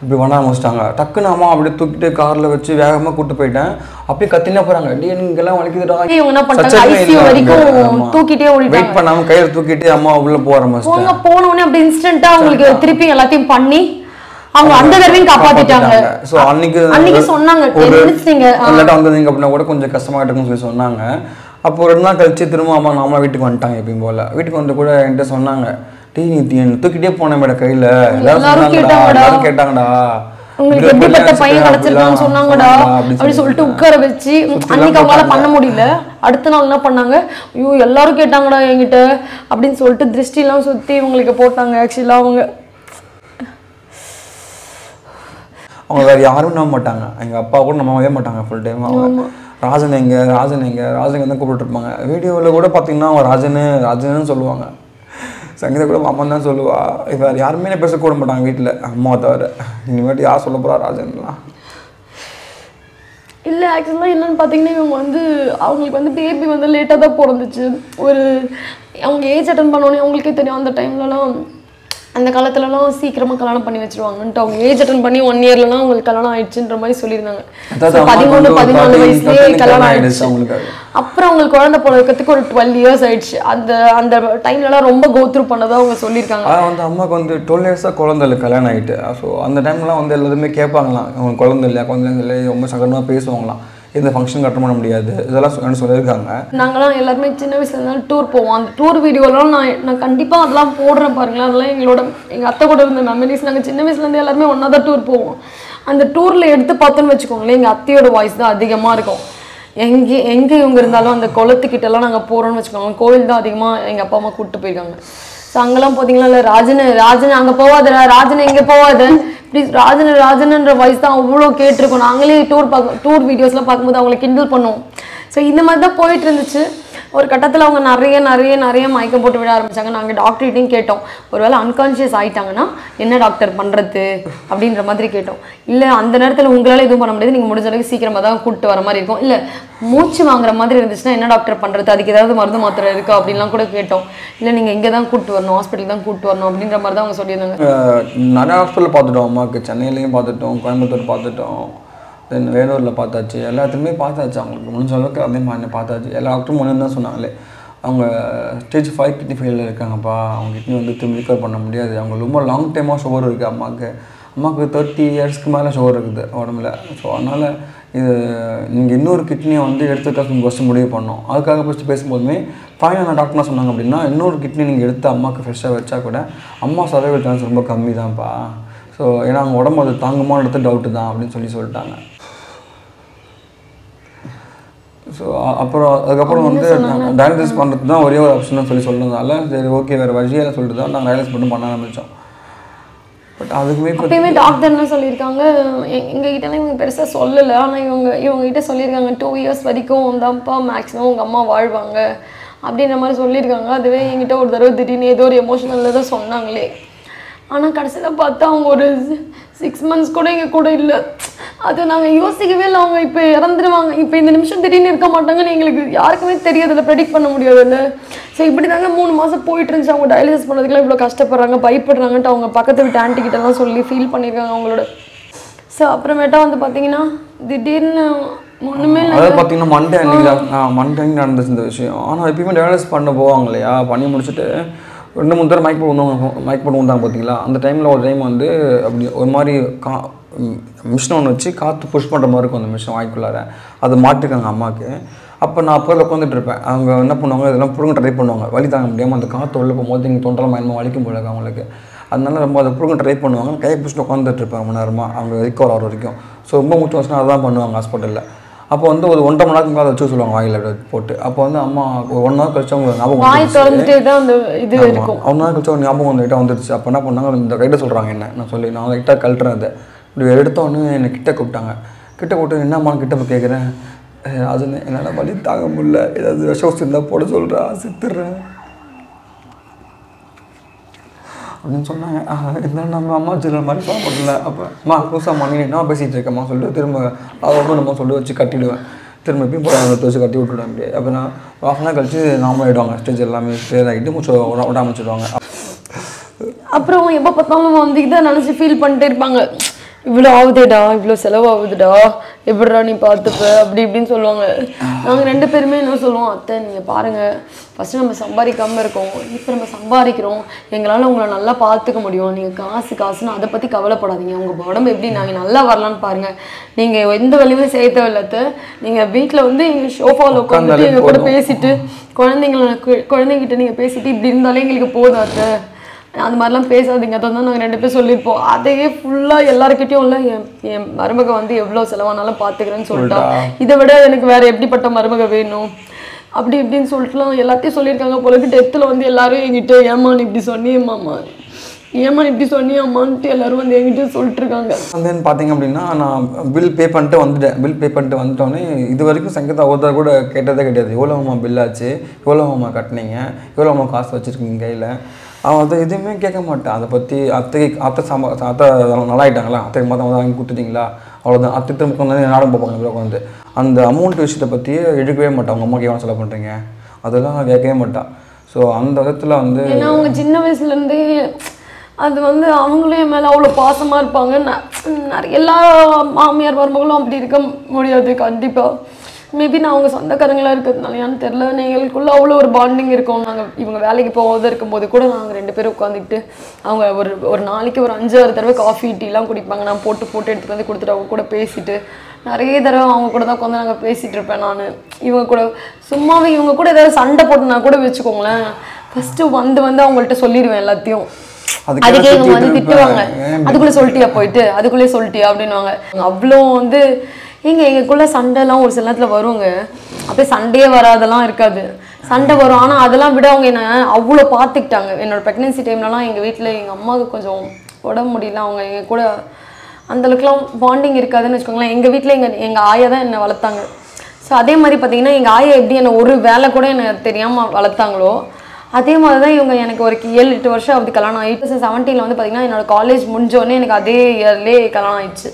இப்படி பண்ண ஆரம்பிச்சிட்டாங்க டக்குன்னு அம்மா அப்படியே தூக்கிட்டு காரில் வச்சு வேகமாக கூட்டு போயிட்டேன் அப்படியே கத்தினே போகிறாங்க டே நீங்கெல்லாம் வலிக்குதுடா இவங்க என்ன பண்ணிட்டாங்க சச்சமே ஐசியூ இல்லை வரைக்கும் அங்க. ஆமா. தூக்கிட்டே ஓடிட்டாங்க வெயிட் பண்ணாமல் கையில் தூக்கிட்டு அம்மா உள்ளே போக ஆரம்பிச்சிட்டேன் அவங்க போன உடனே அப்படி இன்ஸ்டன்ட்டா அவங்களுக்கு திருப்பி எல்லாத்தையும் பண்ணி அவங்க அந்த தடவையும் காப்பாத்திட்டாங்க ஸோ அன்னைக்கு அன்னைக்கு சொன்னாங்க ஒரு நினைச்சீங்க இல்லாட்டா வந்தீங்க அப்படின்னா கூட கொஞ்சம் கஷ்டமா இருக்குன்னு சொல்லி சொன்னாங்க அப்போ ரெண்டு நாள் கழிச்சு திரும்ப அம்மா நாமளா வீட்டுக்கு வந்துட்டாங்க எப்பயும் போல வீட்டுக்கு வந்து கூட என்கிட்ட சொன்னாங்க டீ நீ தீ- என்னை தூக்கிட்டே போன மேடம் கையில எல்லாரும் எல்லாரும் சொன்னாங்கடா கேட்டாங்கடா. எல்லாரும் கேட்டாங்கடா உங்களுக்கு இப்படி எப்படிப்பட்ட பண்ணி பையன் அப்படிலாம் கிடைச்சிருக்கான்னு சொன்னாங்கடா அப்படின்னு அப்படி சொல்லிட்டு உட்கார வச்சு அன்னைக்கு அவங்களால பண்ண முடியல அடுத்த நாள் என்ன பண்ணாங்க ஐயோ எல்லாரும் கேட்டாங்கடா என்கிட்ட அப்படின்னு சொல்லிட்டு திருஷ்டிலாம் சுத்தி இவங்களுக்கு போட்டாங்க ஆக்சுவலா அவங்க அவங்க வேற யாரும் நம்ப மாட்டாங்க எங்க அப்பா கூட நம்பவே மாட்டாங்க ஃபுல் டைம் அவங்க ராஜன் எங்க ராஜன் எங்க ராஜன் எங்க தான் கூப்பிட்டு இருப்பாங்க வீடியோவில் கூட பார்த்தீங்கன்னா அவங்க ராஜனு ராஜன்னு சொல்லுவாங்க சங்கீதா கூட அம்மா தான் சொல்லுவா வேறு யாருமே பேச கூட மாட்டாங்க வீட்டில் அம்மா தவிர இனிமேட்டு யார் சொல்ல போறா ராஜன்லாம் இல்லை ஆக்சுவலாக என்னன்னு பார்த்தீங்கன்னா இவங்க வந்து அவங்களுக்கு வந்து பேபி வந்து லேட்டாக தான் பிறந்துச்சு ஒரு அவங்க ஏஜ் அட்டன் பண்ணோன்னே அவங்களுக்கே தெரியும் அந்த டைம்லலாம் அந்த காலத்துலலாம் சீக்கிரமாக கல்யாணம் பண்ணி வச்சிருவாங்கன்ட்டு அவங்க ஏஜ் அட்டன் பண்ணி ஒன் இயர்லலாம் அவங்களுக்கு கல்யாணம் ஆயிடுச்சுன்ற மாதிரி சொல்லியிருந்தாங்க அதாவது So, அம்மாக்கு பதிமூணு வந்து ஒரு பதினாலு thirteen, வயசுலேயே thirteen கல்யாணம் ஆயிடுச்சு ஆயிடுச்சு அவங்களுக்கு. அப்புறம் அவங்களுக்கு குழந்தை பிறக்கிறதுக்கு ஒரு டுவெல் இயர்ஸ் ஆயிடுச்சு அந்த அந்த டைம்லலாம் ரொம்ப கோத்ரூ பண்ணதா அவங்க சொல்லியிருக்காங்க ஆனால் வந்து அம்மாவுக்கு வந்து டுவெல் இயர்ஸாக குழந்தை இல்லை கல்யாணம் ஆகிட்டு ஸோ அந்த டைம்லாம் வந்து எல்லாருமே கேட்பாங்களாம் அவங்க குழந்தை இல்லையா குழந்தை இல்லை ரொம்ப சங்கடமாக பேசுவாங்களாம் இந்த ஃபங்க்ஷன் கட்ட பண்ண முடியாது இதெல்லாம் சொல்லி சொல்லியிருக்காங்க நாங்களாம் எல்லாருமே சின்ன வயசுல இருந்தாலும் டூர் போவோம் அந்த டூர் வீடியோலாம் நான் நான் கண்டிப்பாக அதெல்லாம் போடுறேன் பாருங்களேன் அதெல்லாம் எங்களோட எங்கள் அத்தை கூட இருந்த மெமரிஸ் நாங்கள் சின்ன வயசுலேருந்து எல்லாருமே ஒன்றா தான் டூர் போவோம் அந்த டூரில் எடுத்து பார்த்தோன்னு வச்சுக்கோங்களேன் எங்கள் அத்தையோட வாய்ஸ் தான் அதிகமாக இருக்கும் எங்கே எங்கே இவங்க இருந்தாலும் அந்த குளத்துக்கிட்டலாம் நாங்கள் போகிறோம்னு வச்சுக்கோங்க கோவில் தான் அதிகமாக எங்கள் அப்பா அம்மா கூப்பிட்டு போயிருக்காங்க ஸோ அங்கெல்லாம் பார்த்தீங்களா இல்லை ராஜனு ராஜன் அங்கே போவாதடா ராஜன் இங்கே போவாத ப்ளீஸ் ராஜன் ராஜனுன்ற வாய்ஸ் தான் அவ்வளோ கேட்டிருக்கோம் நாங்களே டூர் பார்க்க டூர் வீடியோஸ்லாம் பார்க்கும்போது அவங்கள கிண்டல் பண்ணுவோம் ஸோ இந்த மாதிரி தான் போயிட்டு இருந்துச்சு ஒரு கட்டத்தில் அவங்க நிறைய நிறைய நிறைய மயக்கம் போட்டு விட ஆரம்பிச்சாங்க நாங்கள் டாக்டர்கிட்டையும் கேட்டோம் ஒருவேளை அன்கான்ஷியஸ் ஆயிட்டாங்கன்னா என்ன டாக்டர் பண்ணுறது அப்படின்ற மாதிரி கேட்டோம் இல்லை அந்த நேரத்தில் உங்களால் எதுவும் பண்ண முடியாது நீங்கள் முடிஞ்ச அளவுக்கு சீக்கிரமாக தான் கூப்பிட்டு வர மாதிரி இருக்கும் இல்லை மூச்சு வாங்குற மாதிரி இருந்துச்சுன்னா என்ன டாக்டர் பண்ணுறது அதுக்கு ஏதாவது மருந்து மாத்திரை இருக்கா அப்படின்லாம் கூட கேட்டோம் இல்லை நீங்கள் இங்கே தான் கூப்பிட்டு வரணும் ஹாஸ்பிட்டல் தான் கூப்பிட்டு வரணும் அப்படின்ற மாதிரி தான் அவங்க சொல்லியிருந்தாங்க அஹ் நிறைய ஹாஸ்பிட்டல் பார்த்துட்டோம் அம்மாவுக்கு சென்னையிலையும் பார்த்துட்டோம் கோயம்புத்தூர் பார்த்துட்டோம் தென் வேலூரில் பார்த்தாச்சு எல்லாத்துலேயுமே பார்த்தாச்சு அவங்களுக்கு முடிஞ்ச அளவுக்கு அதே மாதிரி பார்த்தாச்சு எல்லா டாக்டரும் ஒன்று தான் சொன்னாங்களே அவங்க ஸ்டேஜ் ஃபைவ் கிட்னி ஃபெயிலில் இருக்காங்கப்பா அவங்க கிட்னி வந்து திரும்ப ரிகவர் பண்ண முடியாது அவங்க ரொம்ப லாங் டைமாக சுகர் இருக்குது அம்மாவுக்கு அம்மாவுக்கு தேர்ட்டி இயர்ஸ்க்கு மேலே சுகர் இருக்குது உடம்புல ஸோ அதனால் இது நீங்கள் இன்னொரு கிட்னியை வந்து எடுத்துக்க ஃபஸ்ட்டு முடிவு பண்ணோம் அதுக்காக ஃபஸ்ட்டு பேசும்போதுமே ஃபைனல் டாக்டர் என்ன சொன்னாங்க அப்படின்னா இன்னொரு கிட்னி நீங்கள் எடுத்து அம்மாவுக்கு ஃப்ரெஷ்ஷாக வச்சா கூட அம்மா சர்வைவல் சான்ஸ் ரொம்ப கம்மி தான்ப்பா ஸோ ஏன்னா அவங்க உடம்பு அது தாங்குமான்றது டவுட்டு தான் அப்படின்னு சொல்லி சொல்லிட்டாங்க ஸோ அப்புறம் அதுக்கப்புறம் வந்து டயாலிசிஸ் பண்ணுறது தான் ஒரே ஒரு ஆப்ஷன் சொல்லி சொன்னதால சரி ஓகே வேறு வழியில் சொல்லிட்டு தான் நாங்கள் டயாலிசிஸ் மட்டும் பண்ண ஆரம்பித்தோம் பட் அதுக்குமே இப்போ அப்பயுமே டாக்டர் என்ன சொல்லியிருக்காங்க எ- எங்க கிட்டலாம் இவங்க பெருசாக சொல்லலை ஆனால் இவங்க இவங்க கிட்ட சொல்லியிருக்காங்க டூ இயர்ஸ் வரைக்கும் தான்ப்பா மேக்ஸிமம் உங்கள் அம்மா வாழ்வாங்க அப்படின்ற மாதிரி சொல்லியிருக்காங்க அதுவே என்கிட்ட ஒரு தடவை திடீர்னு ஏதோ ஒரு எமோஷனலில் தான் சொன்னாங்களே ஆனால் கடைசியில் பார்த்தா அவங்க ஒரு சிக்ஸ் மந்த்ஸ் கூட எங்கள் கூட இல்லை அது நாங்கள் யோசிக்கவே இல்லை அவங்க இப்போ இறந்துருவாங்க இப்போ இந்த நிமிஷம் திடீர்னு இருக்க மாட்டாங்கன்னு எங்களுக்கு யாருக்குமே தெரியாதுல்ல ப்ரெடிக்ட் பண்ண முடியாதுல்ல ஸோ இப்படி தாங்க மூணு மாதம் போயிட்டு இருந்துச்சு அவங்க டயாலிசிஸ் பண்ணதுக்குலாம் இவ்வளோ கஷ்டப்படுறாங்க பயப்படுறாங்கன்ட்டு அவங்க பக்கத்து வீட்டு ஆன்ட்டி கிட்டலாம் சொல்லி ஃபீல் பண்ணியிருக்காங்க அவங்களோட ஸோ அப்புறமேட்டா வந்து பார்த்தீங்கன்னா திடீர்னு ஒன்றுமே இல்லை அதாவது பார்த்தீங்கன்னா மண்டே அன்னைக்கு தான் மண்டே அன்னைக்கு நடந்துச்சு இந்த விஷயம் ஆனால் எப்பயுமே டயாலிசிஸ் பண்ண போவாங்க இல்லையா பண்ணி முடிச்சுட்டு ரெண்டு மூணு தடவை மைக் போட்டு வந்தவங்க மைக் போட்டு வந்தாங்க பார்த்தீங்களா அந்த டைமில் ஒரு டைம் வந்து அப்படி ஒரு மாதிரி கா மிஷின் ஒன்று வச்சு காற்று புஷ் பண்ணுற மாதிரி இருக்கும் அந்த மிஷின் வாய்க்குள்ளார அதை மாட்டிருக்காங்க அம்மாவுக்கு அப்போ நான் அப்போ உட்காந்துட்டு இருப்பேன் அவங்க என்ன பண்ணுவாங்க இதெல்லாம் புடுங்க ட்ரை பண்ணுவாங்க வலி தாங்க முடியாமல் அந்த காற்று உள்ள போகும்போது இங்கே தொண்டலாம் பயமாக வலிக்கும் போல இருக்கு அவங்களுக்கு அதனால ரொம்ப அதை புடுங்க ட்ரை பண்ணுவாங்க கையை பிடிச்சிட்டு உட்காந்துட்டு இருப்பாங்க மணி நேரமாக அவங்க ரிக்கவர் ஆகிற வரைக்கும் ஸோ ரொம்ப மூச்சு வச்சுனா அதான் பண்ணுவாங்க ஹாஸ்பிட்டலில் அப்போ வந்து ஒரு ஒன்றரை மணி நேரத்துக்கு மேலே வச்சு சொல்லுவாங்க வாயில் அப்படி போட்டு அப்போ வந்து அம்மா ஒரு ஒன் ஹவர் கழிச்சு அவங்க ஞாபகம் வாய் வந்துருச்சு. திறந்துட்டே தான் அந்த இது இருக்கும் ஒன் ஹவர் கழிச்சு அவங்க ஞாபகம் வந்து லைட்டாக வந்துருச்சு அப்போ என்ன பண்ணாங்க இந்த கைட்டை சொல்கிறாங்க என்ன நான் சொல்லி நான் லைட்டாக கழட்டுறேன் அதை இப்படி எடுத்த உடனே என்னை கிட்ட கூப்பிட்டாங்க கிட்ட கூப்பிட்டு என்னம்மா கிட்ட போய் கேட்குறேன் அது என்னால் வலி தாங்க முடியல ஏதாவது விஷம் இருந்தால் போட சொல்கிறா சித்துடுறேன் அப்படின்னு சொன்னாங்க ஆஹ், இருந்தாலும் நம்ம அம்மா வச்சுக்கிற மாதிரி சொல்ல முடியல அப்போ அம்மா புதுசாக மணி நான் பேசிகிட்டு இருக்கேம்மா சொல்லிட்டு திரும்ப அதோட நம்ம சொல்லி வச்சு கட்டிடுவேன் திரும்ப எப்பயும் போய் அதை வச்சு கட்டி விட்டுடுவேன் அப்படியே அப்போ நான் ஆஃப் அன் கழிச்சு நார்மல் ஆகிடுவாங்க ஸ்டேஜ் எல்லாமே கிளியர் ஆகிட்டு மூச்சு விட விடாம வச்சுடுவாங்க அப்புறம் எப்போ பார்த்தாலும் வந்துக்கிட்டு நினச்சி ஃபீல் பண்ணிட்டே இருப்பாங்க இவ்வளோ ஆகுதேடா இவ்வளோ செலவாகுதுடா எப்படிடா நீ பார்த்துப்ப அப்படி இப்படின்னு சொல்லுவாங்க நாங்கள் ரெண்டு பேருமே என்ன சொல்லுவோம் அத்தை நீங்கள் பாருங்கள் ஃபஸ்ட்டு நம்ம சம்பாதிக்காம இருக்கோம் இப்போ நம்ம சம்பாதிக்கிறோம் எங்களால் உங்களை நல்லா பார்த்துக்க முடியும் நீங்கள் காசு காசுன்னு அதை பற்றி கவலைப்படாதீங்க உங்கள் உடம்பு எப்படி நாங்கள் நல்லா வரலான்னு பாருங்கள் நீங்கள் எந்த வேலையுமே செய்ய தேவையில்ல அத்தை நீங்கள் வீட்டில் வந்து எங்கள் ஷோஃபாவில் உட்காந்துட்டு உட்கார்ந்தாலே எங்கள் கூட போதும். பேசிட்டு குழந்தைங்கள கு- குழந்தைங்கிட்ட நீங்கள் பேசிட்டு இப்படி இருந்தாலே எங்களுக்கு போதும் அத்தை அந்த மாதிரிலாம் பேசாதீங்க அதை தான் நாங்கள் ரெண்டு பேரும் சொல்லியிருப்போம் அதையே ஃபுல்லாக எல்லாருக்கிட்டையும் இல்லை என் என் மருமக வந்து எவ்வளோ செலவானாலும் பார்த்துக்கிறேன்னு சொல்லிட்டா இதை விட எனக்கு வேற எப்படிப்பட்ட மருமக வேணும் அப்படி இப்படின்னு சொல்லிட்டுலாம் எல்லாத்தையும் சொல்லியிருக்காங்க போலக்கு டெத்தில் வந்து எல்லாரும் என்கிட்ட ஏமா நீ இப்படி சொன்னியம்மாம்மா ஏமா நீ இப்படி சொன்னியம்மான்ட்டு எல்லாரும் வந்து என்கிட்ட சொல்லிட்டு இருக்காங்க வந்து பார்த்தீங்க அப்படின்னா நான் பில் பே பண்ணிட்டு வந்துட்டேன் பில் பே பண்ணிட்டு வந்துட்டோன்னே இது வரைக்கும் சங்கீதா ஒருத்தர் கூட கேட்டதே கிடையாது எவ்வளோமா பில் ஆச்சு எவ்வளோமா கட்டினீங்க எவ்வளோமா காசு வச்சுருக்கீங்க கையில் அவன் அதை எதுவுமே கேட்க மாட்டான் அதை பற்றி அத்தை அத்தை சம்ப அத்தை நல்லா ஆயிட்டாங்களா அத்தைக்கு மொத்தம் வாங்கி கொடுத்துட்டீங்களா அவ்வளோதான் அத்தை திரும்ப உட்காந்து நாடகம் பார்ப்பாங்க உட்காந்து அந்த அமௌண்ட் விஷயத்தை பற்றி எடுக்கவே மாட்டான் அவங்க அம்மாக்கு எவ்வளோ செலவு பண்ணுறீங்க அதெல்லாம் கேட்கவே மாட்டான் ஸோ அந்த விதத்தில் வந்து ஏன்னா அவங்க சின்ன வயசுலேருந்தே அது வந்து அவங்களும் என் மேலே அவ்வளோ பாசமாக இருப்பாங்க ந- நிறைய எல்லா மாமியார் மருமகளும் அப்படி இருக்க முடியாது கண்டிப்பாக மேபி நான் அவங்க சொந்தக்காரங்களா இருக்கிறதுனாலயான்னு தெரில எங்களுக்குள்ள அவ்வளோ ஒரு பாண்டிங் இருக்கும் நாங்கள் இவங்க வேலைக்கு போகாத இருக்கும்போது கூட நாங்கள் ரெண்டு பேரும் உட்காந்துக்கிட்டு அவங்க ஒரு ஒரு நாளைக்கு ஒரு அஞ்சாறு தடவை காஃபி டீலாம் குடிப்பாங்க நான் போட்டு போட்டு எடுத்துகிட்டு வந்து கொடுத்துட்டு அவங்க கூட பேசிட்டு நிறைய தடவை அவங்க கூட தான் உட்காந்து நாங்கள் பேசிகிட்டு இருப்பேன் நான் இவங்க கூட சும்மாவே இவங்க கூட ஏதாவது சண்டை போட்டுனா கூட வச்சுக்கோங்களேன் ஃபஸ்ட்டு வந்து வந்து அவங்கள்ட்ட சொல்லிடுவேன் எல்லாத்தையும் அதுக்கு அதுக்கே என்ன இவங்க வந்து திட்டிட்டு திட்டுவாங்க இருப்பேன். அதுக்குள்ளே சொல்லிட்டியா போயிட்டு அதுக்குள்ளே சொல்லிட்டியா அப்படின்னுவாங்க அவ்வளோ வந்து எங்க எங்களுக்குள்ள சண்டைலாம் ஒரு சில நேரத்தில் வருங்க அப்படியே சண்டையே வராதெல்லாம் இருக்காது சண்டை வரும் ஆனால் அதெல்லாம் விட அவங்க என்ன அவ்வளோ பார்த்துக்கிட்டாங்க என்னோட ப்ரெக்னென்சி டைம்லலாம் எங்கள் வீட்டில் எங்கள் அம்மாவுக்கு கொஞ்சம் உடம்பு முடியல அவங்க எங்கள் கூட அந்த அளவுக்குலாம் பாண்டிங் இருக்காதுன்னு வச்சுக்கோங்களேன் எங்கள் வீட்டில் எங்கள் எங்கள் ஆயா தான் என்னை வளர்த்தாங்க ஸோ அதே மாதிரி பார்த்தீங்கன்னா எங்கள் ஆயா எப்படி என்னை ஒரு வேலை கூட என்னை தெரியாமல் வளர்த்தாங்களோ அதே மாதிரி தான் இவங்க எனக்கு ஒரு ஏழு எட்டு வருஷம் ஆகுது கல்யாணம் ஆகிட்டு செவன்டீனில் வந்து பார்த்தீங்கன்னா என்னோட காலேஜ் முடிஞ்சோடனே எனக்கு அதே இயர்லேயே கல்யாணம் ஆயிடுச்சு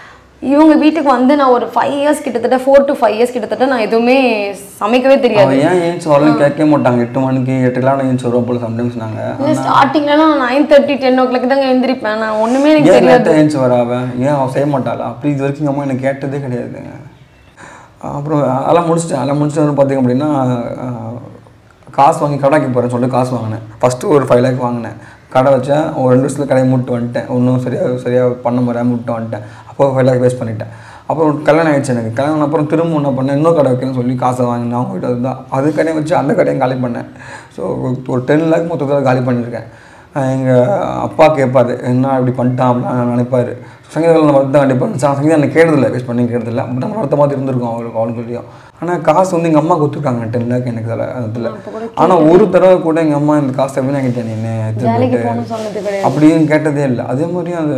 இவங்க வீட்டுக்கு வந்து நான் ஒரு ஃபைவ் இயர்ஸ் கிட்டத்தட்ட ஃபோர் டு ஃபைவ் இயர்ஸ் கிட்டத்தட்ட நான் எதுவுமே சமைக்கவே தெரியாது அவன் ஏன் ஏஞ்சி வரலன்னு கேட்கவே மாட்டாங்க எட்டு மணிக்கு எட்டுக்கெல்லாம் நான் ஏஞ்சி வருவோம் போல சம்டைம்ஸ் நாங்கள் இல்லை ஸ்டார்டிங்லலாம் nine thirty ten o'clock தாங்க எழுந்திரிப்பேன் நான் ஒன்றுமே எனக்கு ஏன் தெரியாது லேட்டாக ஏஞ்சி வரா அவன் ஏன் அவன் செய்ய மாட்டாளா அப்படி இது வரைக்கும் எங்கள் அம்மா எனக்கு கேட்டதே கிடையாதுங்க அப்புறம் அதெல்லாம் முடிச்சிட்டேன் அதெல்லாம் முடிச்சுட்டு வந்து பார்த்தீங்க அப்படின்னா ஆஹ், காசு வாங்கி கடைக்கு போகிறேன்னு சொல்லிட்டு காசு வாங்கினேன் ஃபஸ்ட்டு ஒரு ஃபைவ் லேக் வாங்கினேன் கடை வச்சேன் ஒரு ரெண்டு வருஷத்துல கடையை மூட்டு வந்துட்டேன் ஒன்றும் சரியாக சரியாக பண்ண முடியாது மூட்டு வந்துட்டேன் அப்போ ஃபைவ் லேக் வேஸ்ட் பண்ணிட்டேன் அப்புறம் கல்யாணம் ஆயிடுச்சு எனக்கு கல்யாணம் ஆன அப்புறம் திரும்ப என்ன பண்ணேன் இன்னொரு கடை வைக்கணும்னு சொல்லி காசை வாங்கினேன் அவங்க கிட்ட அதுதான் அது கடையை வச்சு அந்த கடையும் காலி பண்ணேன் ஸோ ஒரு டென் லேக் மொத்தத்தில் காலி பண்ணியிருக்கேன் எங்கள் அப்பா கேட்பாரு என்ன இப்படி பண்ணிட்டான் அப்படின்னு நினைப்பாரு சங்கீதத்தில் நம்ம தான் கண்டிப்பாக சங்கீதம் எனக்கு கேட்டதில்லை வேஸ்ட் பண்ணி கேட்டதில்லை பட் நம்ம அடுத்த மாதிரி இருந்திருக்கும் அவங்களுக்கு அவங்களுக்கும் ஆனால் காசு வந்து எங்கள் அம்மா கொடுத்துருக்காங்க டென் லேக் எனக்கு அதில் அதில் ஆனால் ஒரு தடவை கூட எங்கள் அம்மா இந்த காசை எப்படி கேட்டேன் நீ வேலைக்கு திரும்பிட்டு போகணும்னு சொன்னது கிடையாது அப்படின்னு கேட்டதே இல்லை அதே மாதிரி அந்த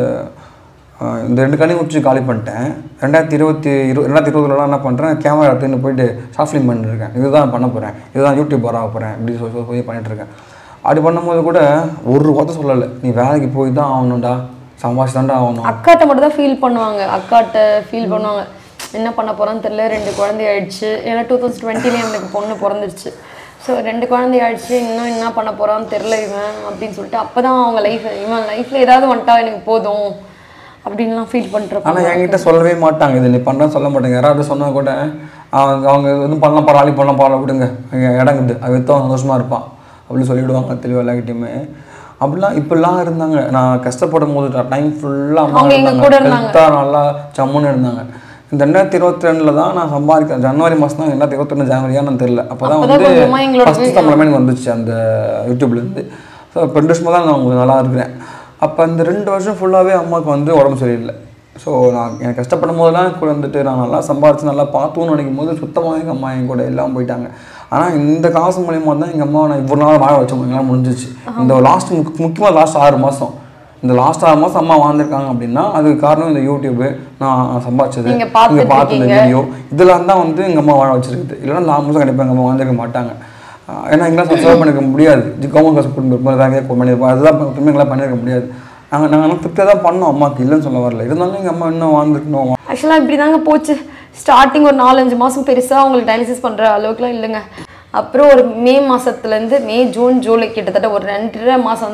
ஆஹ், இந்த ரெண்டு கடையும் முடிச்சு காலி பண்ணிட்டேன் ரெண்டாயிரத்தி இருபத்தி இரு ரெண்டாயிரத்தி இருபதுலலாம் என்ன பண்ணுறேன் கேமரா எடுத்துன்னு போயிட்டு ஷார்ட் ஃபிலிம் பண்ணிருக்கேன் இதுதான் பண்ண போகிறேன் இதுதான் யூடியூப் வர போகிறேன் இப்படி சொல்லி சொல்லி போய் பண்ணிட்டுருக்கேன் அப்படி பண்ணும்போது கூட ஒரு வார்த்தை சொல்லலை நீ வேலைக்கு போய் தான் ஆகணும்டா சம்பாதிச்சு தான்டா ஆகணும் அக்காட்ட மட்டும் தான் ஃபீல் பண்ணுவாங்க அக்காட்ட ஃபீல் பண்ணுவாங்க என்ன பண்ண போறான்னு தெரியல ரெண்டு குழந்தை ஆயிடுச்சு ஏன்னா டூ தௌசண்ட் டுவெண்ட்டிலே எனக்கு பொண்ணு பிறந்துருச்சு ஸோ ரெண்டு குழந்தை ஆயிடுச்சு இன்னும் என்ன பண்ண போறான்னு தெரில இவன் அப்படின்னு சொல்லிட்டு அப்போ தான் அவங்க லைஃப் இவன் லைஃப்பில் ஏதாவது வந்துட்டா எனக்கு போதும் அப்படின்லாம் ஃபீல் பண்ணிட்டு ஆனால் என்கிட்ட சொல்லவே மாட்டாங்க இது நீ பண்ணுறேன்னு சொல்ல மாட்டாங்க யாராவது சொன்னா கூட அவங்க அவங்க எதுவும் பண்ணலாம் பரவாயில்ல பண்ணலாம் பரவாயில்ல விடுங்க அங்க இடங்குது அது வித்தவன் சந்தோஷமாக இருப்பான் அப்படின்னு சொல்லிவிடுவாங்க தெளிவாக எல்லாக்கிட்டையுமே அப்படிலாம் இப்படிலாம் இருந்தாங்க நான் கஷ்டப்படும் போது டைம் ஃபுல்லாக அவங்க எங்க கூட இருந்தாங்க. ஹெல்த்தாக நல்லா ஜம்முன்னு இருந்தாங்க இந்த ரெண்டாயிரத்தி இருபத்தி ரெண்டில் தான் நான் சம்பாதிக்கிறேன் ஜனவரி மாதம் தான் ரெண்டாயிரத்தி இருபத்தி ரெண்டு ஜனவரியான்னு தெரியல அப்போ தான் அப்பதான் வந்து கொஞ்சமா எங்களோட ஃபஸ்ட்டு சம்பளமே எனக்கு வந்துச்சு அந்த யூடியூப்லேருந்து ஸோ இப்போ ரெண்டு வருஷமாக தான் நான் உங்களுக்கு நல்லா இருக்கிறேன் அப்போ இந்த ரெண்டு வருஷம் ஃபுல்லாகவே அம்மாவுக்கு வந்து உடம்பு சரியில்லை ஸோ நான் எனக்கு கஷ்டப்படும் போதெல்லாம் கூட வந்துட்டு நான் நல்லா சம்பாரிச்சு நல்லா பார்த்துன்னு நினைக்கும் போது சுத்தமாக எங்கள் அம்மா என் கூட எல்லாம் போயிட்டாங்க ஆனால் இந்த காசு மூலியமா தான் எங்கள் அம்மாவை நான் இவ்வளோ நாள் வாழ வச்ச எங்களால் முடிஞ்சிச்சு இந்த லாஸ்ட் முக்கியமாக லாஸ்ட் ஆறு மாதம் இந்த லாஸ்ட் ஆறு மாதம் அம்மா வாழ்ந்திருக்காங்க அப்படின்னா அதுக்கு காரணம் இந்த யூடியூப்பு நான் சம்பாதிச்சது நீங்க பார்த்துட்டு இங்கே பார்த்த இந்த இருக்கீங்க. வீடியோ இதெல்லாம் தான் வந்து எங்கள் அம்மா வாழ வச்சிருக்குது இல்லைன்னா நான் மாதம் கண்டிப்பாக எங்கள் அம்மா வாழ்ந்திருக்க மாட்டாங்க ஆஹ் ஏன்னா எங்களால் சப்ஸ்கிரைப் பண்ணிருக்க முடியாது கவர்மெண்ட் காசு கொடுத்து பண்ணியிருப்போம் அதுதான் திரும்ப எங்களால் பண்ணியிருக்க முடியாது நாங்கள் நாங்கள் திருப்தியாக தான் பண்ணோம் அம்மாவுக்கு இல்லைன்னு சொல்ல வரல இருந்தாலும் எங்கள் அம்மா இன்னும் வாழ்ந்துருக்கணும் ஆக்சுவலாக இப்படி தாங்க போச்சு ஸ்டார்டிங் ஒரு நாலஞ்சு மாதம் பெருசாக அவங்களுக்கு டயாலிசிஸ் பண்ணுற அளவுக்குலாம் இல்லைங்க அப்புறம் ஒரு மே மாதத்துலேருந்து மே ஜூன் ஜூலை கிட்டத்தட்ட ஒரு ரெண்டரை மாதம் தான்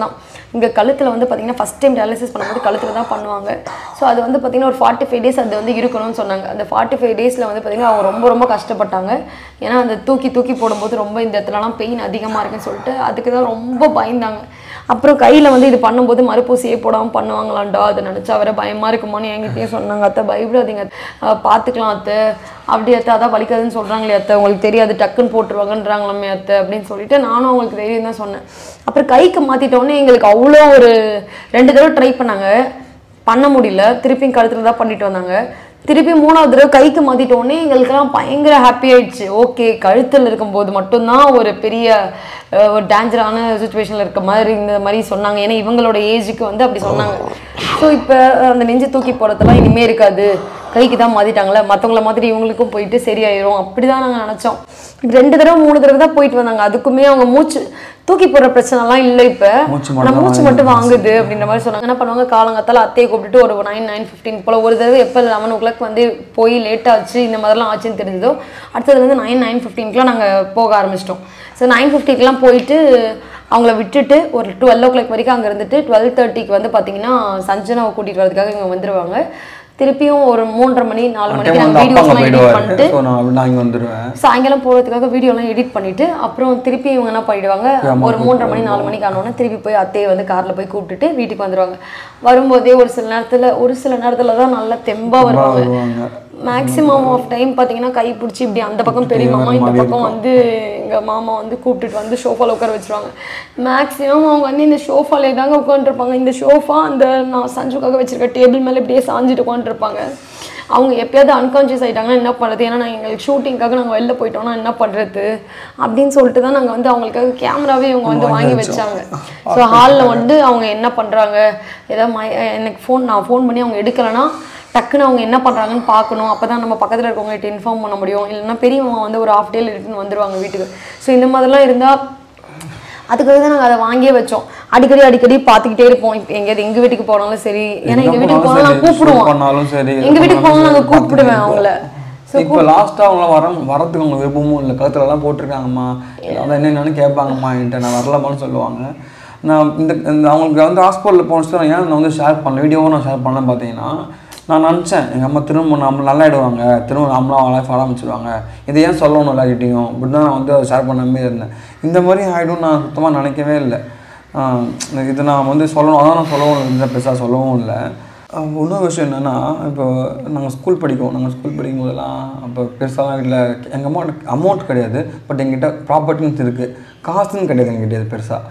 இங்கே கழுத்தில் வந்து பார்த்தீங்கன்னா ஃபஸ்ட் டைம் டயாலிசிஸ் பண்ணும்போது கழுத்தில் தான் பண்ணுவாங்க ஸோ அது வந்து பார்த்தீங்கன்னா ஒரு ஃபார்ட்டி ஃபைவ் டேஸ் அது வந்து இருக்கணும்னு சொன்னாங்க அந்த ஃபார்ட்டி ஃபைவ் டேஸில் வந்து பார்த்தீங்கன்னா அவங்க ரொம்ப ரொம்ப கஷ்டப்பட்டாங்க ஏன்னா அந்த தூக்கி தூக்கி போடும்போது ரொம்ப இந்த இடத்துலலாம் பெயின் அதிகமாக இருக்குன்னு சொல்லிட்டு அதுக்கு தான் ரொம்ப பயந்தாங்க அப்புறம் கையில் வந்து இது பண்ணும்போது மறுப்பூசியே போடாமல் பண்ணுவாங்களாண்டா அதை நினச்சா வேற பயமாக இருக்குமான்னு என்கிட்டயும் சொன்னாங்க அத்தை பயப்படாதீங்க அஹ் பார்த்துக்கலாம் அத்தை அப்படி அத்தை அதான் வலிக்காதுன்னு சொல்கிறாங்களே அத்தை உங்களுக்கு தெரியாது டக்குன்னு போட்டுருவாங்கன்றாங்களாமே அத்தை அப்படின்னு சொல்லிட்டு நானும் அவங்களுக்கு தைரியம் தான் சொன்னேன் அப்புறம் கைக்கு மாற்றிட்டோன்னே எங்களுக்கு அவ்வளோ ஒரு ரெண்டு தடவை ட்ரை பண்ணாங்க பண்ண முடியல திருப்பியும் கழுத்துல தான் பண்ணிட்டு வந்தாங்க திருப்பி மூணாவது தடவை கைக்கு மாற்றிட்டோடனே எங்களுக்கெல்லாம் பயங்கர ஹாப்பி ஆயிடுச்சு ஓகே கழுத்தில் இருக்கும்போது மட்டும்தான் ஒரு பெரிய அஹ், ஒரு டேஞ்சரான சுச்சுவேஷனில் இருக்க மாதிரி இந்த மாதிரி சொன்னாங்க ஏன்னா இவங்களோட ஏஜுக்கு வந்து அப்படி சொன்னாங்க ஸோ இப்போ அந்த நெஞ்சு தூக்கி போடுறதெல்லாம் இனிமே இருக்காது கைக்கு தான் மாற்றிட்டாங்களே மற்றவங்கள மாதிரி இவங்களுக்கும் போயிட்டு சரியாயிரும் அப்படி தான் நாங்கள் நினச்சோம் ரெண்டு தடவை மூணு தடவை தான் போயிட்டு வந்தாங்க அதுக்குமே அவங்க மூச்சு தூக்கி போடுற பிரச்சனைலாம் இல்லை இப்போ மூச்சு ஆனால் மட்டும் மூச்சு மட்டும் வாங்குது அப்படின்ற மாதிரி சொன்னாங்க என்ன பண்ணுவாங்க காலங்காத்தால அத்தையை கூப்பிட்டுட்டு ஒரு நைன் நைன் ஃபிஃப்டின் போல் ஒரு தடவை எப்போ லெவன் ஓ கிளாக் வந்து போய் லேட் ஆச்சு இந்த மாதிரிலாம் ஆச்சுன்னு தெரிஞ்சதோ அடுத்தது வந்து நைன் நைன் ஃபிஃப்டீன்க்குலாம் நாங்கள் போக ஆரம்பிச்சிட்டோம் ஸோ நைன் ஃபிஃப்டிக்கெலாம் போயிட்டு அவங்கள விட்டுட்டு ஒரு டுவெல் ஓ கிளாக் வரைக்கும் அங்கே இருந்துட்டு டுவெல் தேர்ட்டிக்கு வந்து பார்த்தீங்கன்னா சஞ்சனாவை கூட்டிகிட்டு வரதுக்காக இங்கே வந்துருவாங்க திருப்பியும் ஒரு மூன்றரை மணி நாலு மணிக்கு டைம் நாங்கள் வந்து அப்பா அங்கே வீடியோஸ்லாம் எடிட் போயிடுவாரு பண்ணிட்டு ஸோ நான் நான் இங்கே வந்துடுவேன் சாயங்காலம் போகிறதுக்காக வீடியோலாம் எடிட் பண்ணிட்டு அப்புறம் திருப்பி இவங்க என்ன பண்ணிடுவாங்க ஒரு மூன்றரை மணி நாலு மணிக்கு ஆனோடனே திருப்பி போய் அத்தையை வந்து காரில் போய் கூப்பிட்டுட்டு வீட்டுக்கு வந்துடுவாங்க வரும்போதே ஒரு சில நேரத்தில் ஒரு சில நேரத்தில் தான் நல்லா தெம்பாக வருவாங்க வருவாங்க மேக்ஸிமம் ஆஃப் டைம் பார்த்தீங்கன்னா கை பிடிச்சி இப்படி அந்த பக்கம் பெரிய மாமா இந்த பக்கம் வந்து எங்கள் மாமா வந்து கூப்பிட்டுட்டு வந்து ஷோஃபாவில் உட்கார வச்சிருவாங்க மேக்ஸிமம் அவங்க வந்து இந்த ஷோஃபாலே தாங்க உட்காந்துருப்பாங்க இந்த ஷோஃபா அந்த நான் சஞ்சுக்காக வச்சிருக்க டேபிள் மேலே இப்படியே சாஞ்சிட்டு உட்காந்துருப்பாங்க அவங்க எப்பயாவது அன்கான்ஷியஸ் ஆயிட்டாங்கன்னா என்ன பண்ணுறது ஏன்னா நாங்கள் எங்களுக்கு ஷூட்டிங்காக நாங்கள் வெளில போயிட்டோம்னா என்ன பண்ணுறது அப்படின்னு சொல்லிட்டு தான் நாங்கள் வந்து அவங்களுக்காக கேமராவே இவங்க வந்து வாங்கி வச்சாங்க ஸோ ஹாலில் வந்து அவங்க என்ன பண்ணுறாங்க ஏதாவது மய எனக்கு ஃபோன் நான் ஃபோன் பண்ணி அவங்க எடுக்கலைன்னா டக்குன்னு அவங்க என்ன பண்ணுறாங்கன்னு பார்க்கணும் அப்போ தான் நம்ம பக்கத்தில் இருக்கவங்ககிட்ட இன்ஃபார்ம் பண்ண முடியும் இல்லைன்னா பெரியவங்க வந்து ஒரு ஆஃப் டேல ரிட்டன் வந்துருவாங்க வீட்டுக்கு ஸோ இந்த மாதிரிலாம் இருந்தால் அதுக்காக தான் நாங்கள் அதை வாங்கியே வச்சோம் அடிக்கடி அடிக்கடி பார்த்துக்கிட்டே இருப்போம் இப்போ எங்கேயாவது எங்கள் வீட்டுக்கு போனாலும் சரி ஏன்னா எங்கள் வீட்டுக்கு போனாலும் நான் கூப்பிடுவோம் பண்ணாலும் சரி எங்கள் வீட்டுக்கு போனாலும் நாங்கள் கூப்பிடுவேன் அவங்கள இப்போ லாஸ்ட்டாக அவங்கள வர வரத்துக்கு அவங்க விருப்பமும் இல்லை கழுத்துலலாம் போட்டிருக்காங்கம்மா அதான் என்னென்னு கேட்பாங்கம்மா என்கிட்ட நான் வரலாமான்னு சொல்லுவாங்க நான் இந்த இந்த அவங்களுக்கு வந்து ஹாஸ்பிட்டலில் போனச்சு ஏன் நான் வந்து ஷேர் பண்ணல வீடியோவும் நான் ஷேர் பண்ணேன் பார்த்தீங்கன்னா நான் நினச்சேன் எங்கள் அம்மா திரும்ப நம்ம நல்லாயிடுவாங்க திரும்ப நம்மளாம் அவங்க லைஃப் ஆரம்பிச்சிடுவாங்க இதை ஏன் சொல்லணும் எல்லார்கிட்டையும் இப்படி தான் நான் வந்து அதை ஷேர் பண்ணாமே இருந்தேன் இந்த மாதிரி ஆகிடும் நான் சுத்தமாக நினைக்கவே இல்லை ஆஹ் இது நான் வந்து சொல்லணும் அதான் நான் சொல்லவும் இல்லை பெருசாக சொல்லவும் இல்லை ஆஹ் இன்னொரு விஷயம் என்னென்னா இப்போ நாங்கள் ஸ்கூல் படிக்கும் நாங்கள் ஸ்கூல் படிக்கும் போதெல்லாம் அப்போ பெருசாலாம் வீட்டில் எங்கள் அம்மா அமௌண்ட் கிடையாது பட் எங்கிட்ட ப்ராப்பர்ட்டின்னு இருக்குது காசுன்னு கிடையாது எங்கிட்ட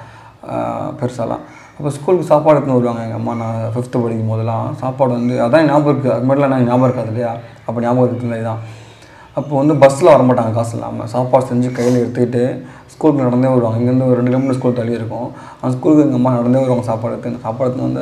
பெருசாக பெருசாலாம் அப்போ ஸ்கூலுக்கு சாப்பாடு எடுத்துன்னு வருவாங்க எங்கள் அம்மா நான் ஃபிஃப்த்து படிக்கும் போதெல்லாம் சாப்பாடு வந்து அதான் ஞாபகம் இருக்குது அது மாதிரிலாம் எனக்கு ஞாபகம் இருக்காது இல்லையா அப்போ ஞாபகம் இருக்குது தான் அப்போ வந்து பஸ்ஸில் வர மாட்டாங்க காசு இல்லாமல் சாப்பாடு செஞ்சு கையில் எடுத்துக்கிட்டு ஸ்கூலுக்கு நடந்தே வருவாங்க இங்கேருந்து ஒரு ரெண்டு கிலோமீட்டர் ஸ்கூல் தள்ளி இருக்கும் அந்த ஸ்கூலுக்கு எங்கள் அம்மா நடந்தே வருவாங்க சாப்பாடு எடுத்து சாப்பாடு எடுத்துன்னு வந்து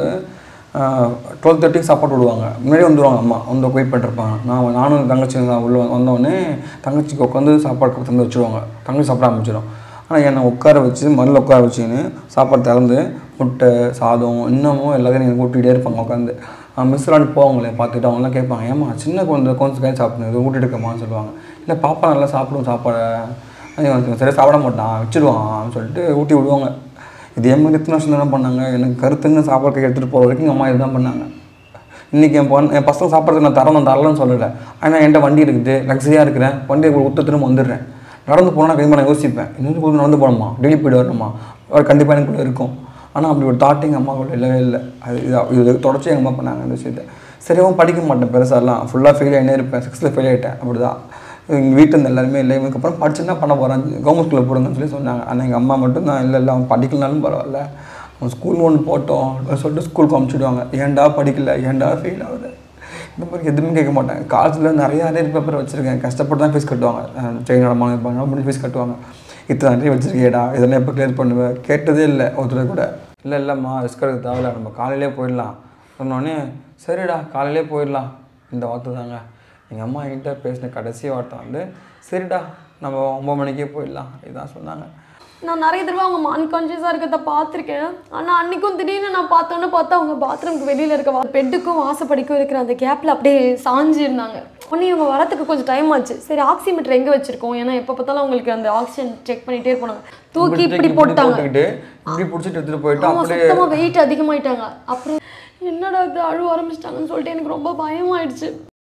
டுவெல் தேர்ட்டிக்கு சாப்பாடு விடுவாங்க முன்னாடி வந்துடுவாங்க அம்மா வந்து வெயிட் பண்ணிருப்பாங்க நான் நானும் தங்கச்சி நான் உள்ளே வந்தோடனே தங்கச்சிக்கு உட்காந்து சாப்பாடு கொடுத்து வந்து வச்சுருவாங்க தங்கச்சி சாப்பிட ஆரம்பிச்சிடும் ஆனால் என்னை உட்கார வச்சு மண்ணில் உட்கார வச்சுன்னு சாப்பாடு திறந்து முட்டை சாதம் இன்னமும் எல்லாத்தையும் எனக்கு ஊட்டிகிட்டே இருப்பாங்க உட்காந்து மிஸ்ரான்னு போவாங்களே பார்த்துட்டு அவங்களாம் கேட்பாங்க ஏமா சின்ன குழந்தை கொஞ்சம் கை சாப்பிடுங்க இது ஊட்டிட்டு இருக்கமான்னு சொல்லுவாங்க இல்லை பாப்பா நல்லா சாப்பிடும் சாப்பாடை இவன் சரியாக சாப்பிட மாட்டான் வச்சிருவான் சொல்லிட்டு ஊட்டி விடுவாங்க இதே மாதிரி எத்தனை வருஷம் தானே பண்ணாங்க எனக்கு கருத்துங்க சாப்பாடு எடுத்துகிட்டு போகிற வரைக்கும் எங்கள் அம்மா இதுதான் பண்ணாங்க இன்றைக்கி என் பொண்ணு என் பசங்க சாப்பிட்றதுக்கு நான் தரணும் தரலன்னு சொல்லலை ஆனால் என்கிட்ட வண்டி இருக்குது லக்ஸரியாக இருக்கிறேன் வண்டியை உத்த திரும்ப வந்துடுறேன் நடந்து போனால் கண்டிப்பாக நான் யோசிப்பேன் இன்னும் போது நடந்து போகணுமா டெய்லி போய்ட்டு வரணுமா கண்டிப்பாக எனக்கு கூட இருக்கும் ஆனால் அப்படி ஒரு தாட் எங்கள் அம்மா கூட இல்லவே இல்லை அது இது இது தொடர்ச்சி எங்கள் அம்மா பண்ணாங்க அந்த விஷயத்தை சரியாகவும் படிக்க மாட்டேன் பெருசாலாம் ஃபுல்லாக ஃபெயில் ஆகினே இருப்பேன் சிக்ஸ்த்தில் ஃபெயில் ஆகிட்டேன் அப்படி தான் எங்கள் வீட்டில் இருந்து எல்லாருமே இல்லை இதுக்கப்புறம் படிச்சு என்ன பண்ண போகிறேன் கவர்மெண்ட் ஸ்கூலில் போடுங்கன்னு சொல்லி சொன்னாங்க ஆனால் எங்கள் அம்மா மட்டும் நான் இல்லை இல்லை அவன் படிக்கலனாலும் பரவாயில்ல அவன் ஸ்கூல் ஒன்று போட்டோம் அப்படின்னு சொல்லிட்டு ஸ்கூலுக்கு அமுச்சிடுவாங்க ஏன்டா படிக்கல ஏன்டா ஃபெயில் ஆகுது இந்த மாதிரி எதுவுமே கேட்க மாட்டாங்க காலேஜில் நிறைய அரியர் பேப்பர் வச்சுருக்கேன் கஷ்டப்பட்டு தான் ஃபீஸ் கட்டுவாங்க ட்ரெயின் நடமானம் இருப்பாங்க அப்படின்னு ஃபீஸ் கட்டுவாங்க இத்தனை அரியர் வச்சுருக்கேடா இதெல்லாம் எப்போ கிளியர் பண்ணுவேன் கேட்டதே இல்லை ஒருத்தர் கூட இல்லை இல்லைம்மா ரிஸ்க் எடுக்க தேவையில்ல நம்ம காலையிலே போயிடலாம் சொன்னோடனே சரிடா காலையிலே போயிடலாம் இந்த வார்த்தை தாங்க எங்கள் அம்மா என்கிட்ட பேசின கடைசி வார்த்தை வந்து சரிடா நம்ம ஒம்பது மணிக்கே போயிடலாம் இதுதான் சொன்னாங்க நான் நிறைய தடவை அவங்க அன்கான்ஷியஸாக இருக்கிறத பார்த்துருக்கேன் ஆனால் அன்னைக்கும் திடீர்னு நான் பார்த்தோன்னே பார்த்தா அவங்க பாத்ரூம்க்கு வெளியில் இருக்க பெட்டுக்கும் வாசப்படிக்கும் இருக்கிற அந்த கேப்பில் அப்படியே சாஞ்சு இருந்தாங்க உடனே இவங்க வரத்துக்கு கொஞ்சம் டைம் ஆச்சு சரி ஆக்சிமீட்டர் எங்கே வச்சிருக்கோம் ஏன்னா எப்போ பார்த்தாலும் அவங்களுக்கு அந்த ஆக்சிஜன் செக் பண்ணிட்டே இருப்பாங்க தூக்கி இப்படி போட்டாங்க போட்டுக்கிட்டு இப்படி பிடிச்சிட்டு எடுத்துட்டு போயிட்டு ஆமா அப்படியே சுத்தமா வெயிட் அதிகமாயிட்டாங்க அப்புறம் என்னடா இது அழுவ ஆரம்பிச்சிட்டாங்கன்னு சொல்லிட்டு எனக்கு ரொம்ப பயமாயிடுச்சு